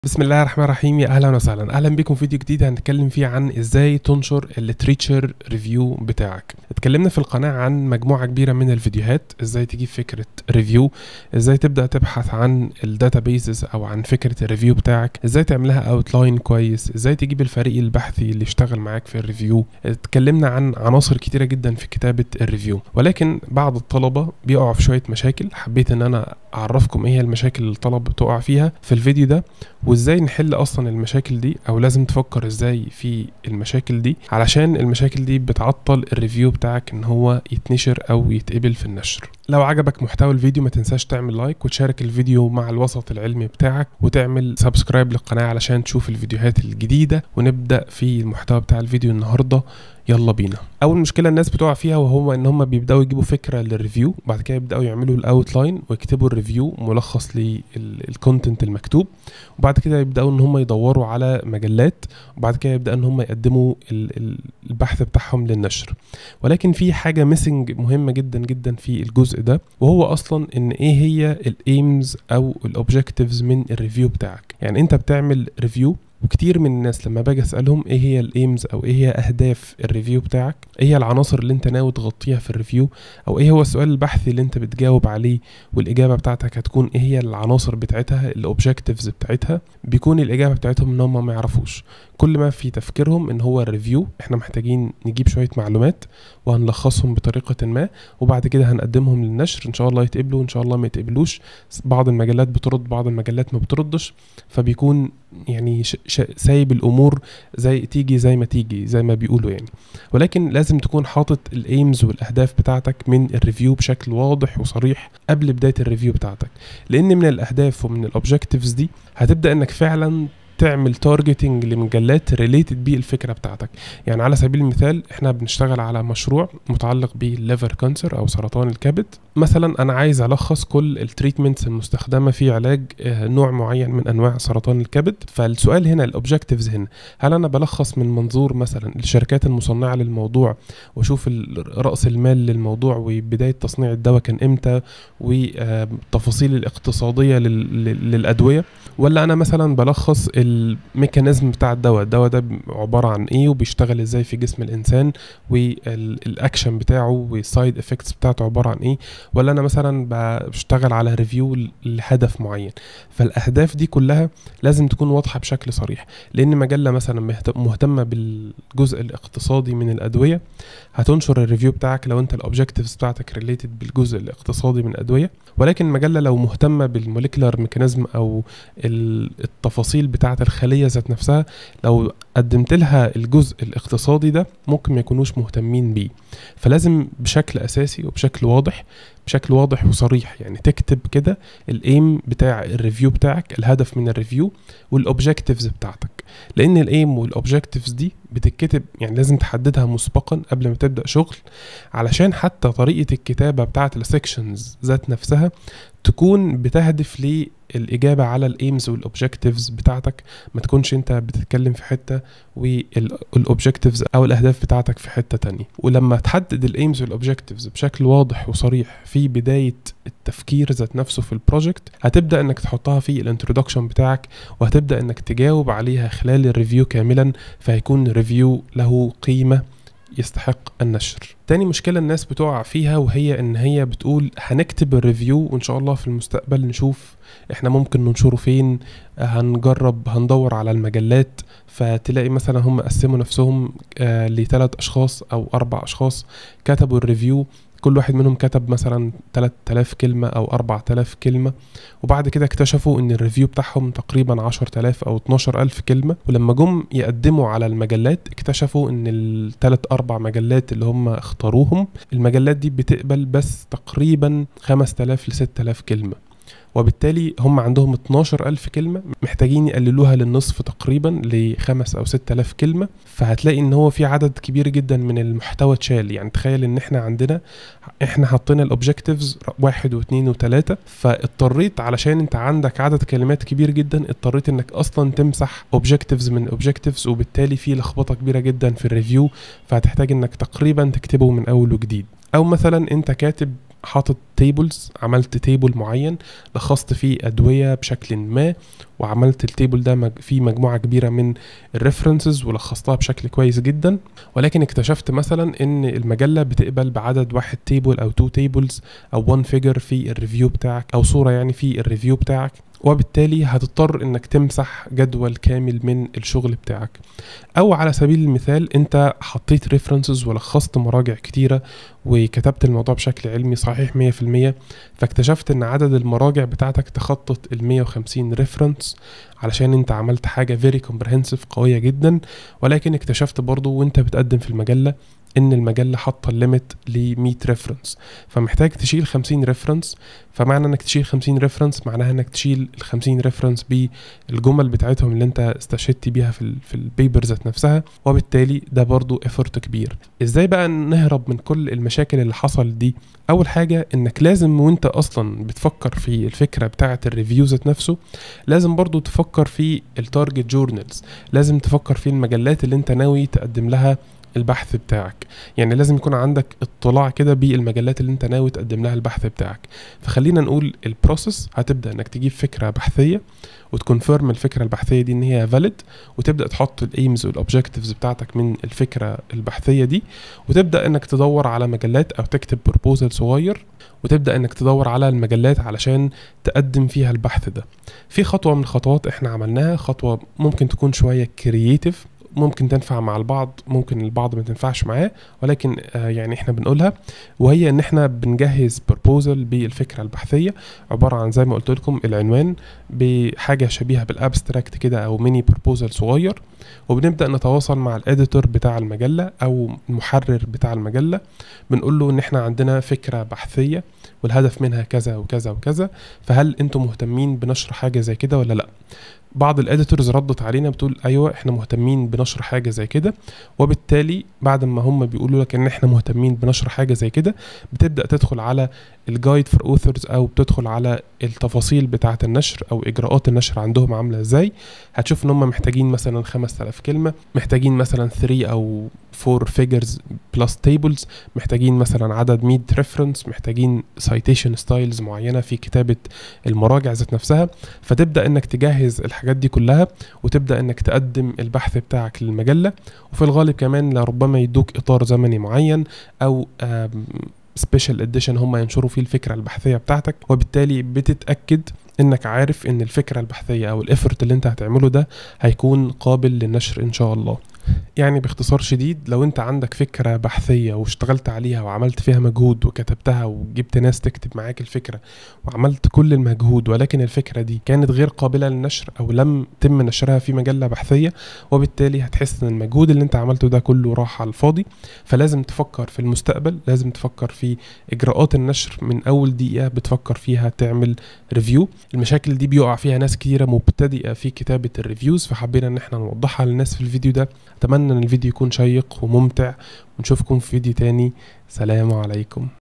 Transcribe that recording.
بسم الله الرحمن الرحيم يا اهلا وسهلا اهلا بكم في فيديو جديد هنتكلم فيه عن ازاي تنشر الليتريتشر ريفيو بتاعك اتكلمنا في القناه عن مجموعه كبيره من الفيديوهات ازاي تجيب فكره ريفيو ازاي تبدا تبحث عن الداتابيزز او عن فكره الريفيو بتاعك ازاي تعملها اوتلاين كويس ازاي تجيب الفريق البحثي اللي يشتغل معاك في الريفيو اتكلمنا عن عناصر كتيره جدا في كتابه الريفيو ولكن بعض الطلبه بيقعوا في شويه مشاكل حبيت ان انا اعرفكم ايه هي المشاكل اللي الطلبه بتقع فيها في الفيديو ده وازاي نحل اصلا المشاكل دي او لازم تفكر ازاي في المشاكل دي علشان المشاكل دي بتعطل الريفيو بتاعك ان هو يتنشر او يتقبل في النشر لو عجبك محتوى الفيديو ما تنساش تعمل لايك وتشارك الفيديو مع الوسط العلمي بتاعك وتعمل سبسكرايب للقناة علشان تشوف الفيديوهات الجديدة ونبدأ في المحتوى بتاع الفيديو النهاردة يلا بينا اول مشكله الناس بتقع فيها وهو ان هم بيبداوا يجيبوا فكره للريفيو بعد كده يبداوا يعملوا الاوتلاين ويكتبوا الريفيو ملخص للكونتنت المكتوب وبعد كده يبداوا ان هم يدوروا على مجلات وبعد كده يبداوا ان هم يقدموا البحث بتاعهم للنشر ولكن في حاجه ميسنج مهمه جدا جدا في الجزء ده وهو اصلا ان ايه هي الايمز او الاوبجكتيفز من الريفيو بتاعك يعني انت بتعمل ريفيو وكتير من الناس لما باجي اسالهم ايه هي الايمز او ايه هي اهداف الريفيو بتاعك ايه هي العناصر اللي انت ناوي تغطيها في الريفيو او ايه هو السؤال البحثي اللي انت بتجاوب عليه والاجابه بتاعتك هتكون ايه هي العناصر بتاعتها الاوبجكتيفز بتاعتها بيكون الاجابه بتاعتهم ان هم ما يعرفوش كل ما في تفكيرهم ان هو الريفيو احنا محتاجين نجيب شويه معلومات وهنلخصهم بطريقه ما وبعد كده هنقدمهم للنشر ان شاء الله يتقبلوا ان شاء الله ما يتقبلوش بعض المجلات بترد بعض المجلات ما بتردش فبيكون يعني ش... ش... سايب الامور زي تيجي زي ما تيجي زي ما بيقولوا يعني ولكن لازم تكون حاطط الايمز والاهداف بتاعتك من الريفيو بشكل واضح وصريح قبل بدايه الريفيو بتاعتك لان من الاهداف ومن الاوبجكتيفز دي هتبدا انك فعلا تعمل تارجتنج لمجلات ريليتد بالفكره بتاعتك يعني على سبيل المثال احنا بنشتغل على مشروع متعلق بالليفر كانسر او سرطان الكبد مثلا انا عايز الخص كل التريتمنتس المستخدمه في علاج نوع معين من انواع سرطان الكبد فالسؤال هنا الاوبجكتيفز هنا هل انا بلخص من منظور مثلا الشركات المصنعه للموضوع واشوف راس المال للموضوع وبدايه تصنيع الدواء كان امتى والتفاصيل الاقتصاديه للادويه ولا انا مثلا بلخص الميكانيزم بتاع الدواء الدواء ده عباره عن ايه وبيشتغل ازاي في جسم الانسان والاكشن بتاعه والسايد افكتس بتاعته عباره عن ايه ولا انا مثلا بشتغل على ريفيو لهدف معين فالاهداف دي كلها لازم تكون واضحه بشكل صريح لان مجله مثلا مهتمه بالجزء الاقتصادي من الادويه هتنشر الريفيو بتاعك لو انت الاوبجكتيفز بتاعتك ريليتد بالجزء الاقتصادي من الادويه ولكن مجله لو مهتمه بالموليكولار ميكانيزم او التفاصيل بتاعه الخليه ذات نفسها لو قدمت لها الجزء الاقتصادي ده ممكن ما يكونوش مهتمين بيه فلازم بشكل اساسي وبشكل واضح بشكل واضح وصريح يعني تكتب كده الايم بتاع الريفيو بتاعك الهدف من الريفيو والاوبجكتيفز بتاعتك لان الايم والاوبجكتيفز دي بتتكتب يعني لازم تحددها مسبقا قبل ما تبدا شغل علشان حتى طريقه الكتابه بتاعه السكشنز ذات نفسها تكون بتهدف للاجابه على الايمز والاوبجكتيفز بتاعتك ما تكونش انت بتتكلم في حته والاوبجكتيفز او الاهداف بتاعتك في حته تانية ولما تحدد الايمز والاوبجكتيفز بشكل واضح وصريح في بدايه التفكير ذات نفسه في البروجكت هتبدا انك تحطها في الانترودكشن بتاعك وهتبدا انك تجاوب عليها خلال الريفيو كاملا فهيكون ريفيو له قيمه يستحق النشر تاني مشكلة الناس بتقع فيها وهي ان هي بتقول هنكتب الريفيو وان شاء الله في المستقبل نشوف احنا ممكن ننشره فين هنجرب هندور على المجلات فتلاقي مثلا هم قسموا نفسهم آه لثلاث اشخاص او اربع اشخاص كتبوا الريفيو كل واحد منهم كتب مثلا 3000 كلمة أو 4000 كلمة وبعد كده اكتشفوا إن الريفيو بتاعهم تقريبا 10000 أو 12000 كلمة ولما جم يقدموا على المجلات اكتشفوا إن الثلاث أربع مجلات اللي هم اختاروهم المجلات دي بتقبل بس تقريبا 5000 ل 6000 كلمة وبالتالي هم عندهم 12 ألف كلمة محتاجين يقللوها للنصف تقريبا لخمس أو ست ألاف كلمة فهتلاقي إن هو في عدد كبير جدا من المحتوى اتشال يعني تخيل إن إحنا عندنا إحنا حطينا الأوبجكتيفز واحد واثنين وثلاثة فاضطريت علشان أنت عندك عدد كلمات كبير جدا اضطريت إنك أصلا تمسح أوبجكتيفز من أوبجكتيفز وبالتالي في لخبطة كبيرة جدا في الريفيو فهتحتاج إنك تقريبا تكتبه من أول وجديد أو مثلا أنت كاتب حاطط تيبلز عملت تيبل معين لخصت فيه ادويه بشكل ما وعملت التيبل ده مج- فيه مجموعه كبيره من الريفرنسز ولخصتها بشكل كويس جدا ولكن اكتشفت مثلا ان المجله بتقبل بعدد واحد تيبل او تو تيبلز او وان فيجر في الريفيو بتاعك او صوره يعني في الريفيو بتاعك وبالتالي هتضطر انك تمسح جدول كامل من الشغل بتاعك او على سبيل المثال انت حطيت ريفرنسز ولخصت مراجع كتيره وكتبت الموضوع بشكل علمي صحيح 100% فاكتشفت ان عدد المراجع بتاعتك تخطط ال 150 ريفرنس علشان انت عملت حاجه فيري كومبرهنسيف قويه جدا ولكن اكتشفت برضو وانت بتقدم في المجله ان المجله حاطه الليميت ل 100 ريفرنس فمحتاج تشيل 50 ريفرنس فمعنى انك تشيل 50 ريفرنس معناها انك تشيل ال 50 ريفرنس بالجمل بتاعتهم اللي انت استشهدت بيها في ال في البيبر ذات نفسها وبالتالي ده برضو افورت كبير ازاي بقى نهرب من كل المشاكل اللي حصل دي اول حاجه انك لازم وانت اصلا بتفكر في الفكره بتاعه الريفيو ذات نفسه لازم برضو تفكر في التارجت جورنالز لازم تفكر في المجلات اللي انت ناوي تقدم لها البحث بتاعك يعني لازم يكون عندك اطلاع كده بالمجلات اللي انت ناوي تقدم لها البحث بتاعك فخلينا نقول البروسيس هتبدا انك تجيب فكره بحثيه وتكونفيرم الفكره البحثيه دي ان هي فاليد وتبدا تحط الايمز والاوبجكتيفز بتاعتك من الفكره البحثيه دي وتبدا انك تدور على مجلات او تكتب بروبوزل صغير وتبدا انك تدور على المجلات علشان تقدم فيها البحث ده في خطوه من الخطوات احنا عملناها خطوه ممكن تكون شويه كرييتيف ممكن تنفع مع البعض ممكن البعض ما تنفعش معاه ولكن آه يعني احنا بنقولها وهي ان احنا بنجهز بروبوزل بالفكره البحثيه عباره عن زي ما قلت لكم العنوان بحاجه شبيهه بالابستراكت كده او ميني بروبوزل صغير وبنبدا نتواصل مع الاديتور بتاع المجله او المحرر بتاع المجله بنقول له ان احنا عندنا فكره بحثيه والهدف منها كذا وكذا وكذا فهل انتم مهتمين بنشر حاجه زي كده ولا لا بعض الاديتورز ردت علينا بتقول ايوه احنا مهتمين بنشر حاجه زي كده وبالتالي بعد ما هم بيقولوا لك ان احنا مهتمين بنشر حاجه زي كده بتبدا تدخل على الجايد فور اوثرز او بتدخل على التفاصيل بتاعه النشر او اجراءات النشر عندهم عامله ازاي هتشوف ان هم محتاجين مثلا 5000 كلمه محتاجين مثلا 3 او 4 فيجرز بلس تيبلز محتاجين مثلا عدد 100 ريفرنس محتاجين سايتيشن ستايلز معينه في كتابه المراجع ذات نفسها فتبدا انك تجهز الحاجات دي كلها وتبدا انك تقدم البحث بتاعك للمجله وفي الغالب كمان لربما يدوك اطار زمني معين او سبيشال اديشن هم ينشروا فيه الفكره البحثيه بتاعتك وبالتالي بتتاكد انك عارف ان الفكره البحثيه او الافورت اللي انت هتعمله ده هيكون قابل للنشر ان شاء الله يعني باختصار شديد لو انت عندك فكرة بحثية واشتغلت عليها وعملت فيها مجهود وكتبتها وجبت ناس تكتب معاك الفكرة وعملت كل المجهود ولكن الفكرة دي كانت غير قابلة للنشر او لم تم نشرها في مجلة بحثية وبالتالي هتحس ان المجهود اللي انت عملته ده كله راح على الفاضي فلازم تفكر في المستقبل لازم تفكر في اجراءات النشر من اول دقيقة بتفكر فيها تعمل ريفيو المشاكل دي بيقع فيها ناس كتيرة مبتدئة في كتابة الريفيوز فحبينا ان احنا نوضحها للناس في الفيديو ده اتمنى ان الفيديو يكون شيق وممتع ونشوفكم في فيديو تاني سلام عليكم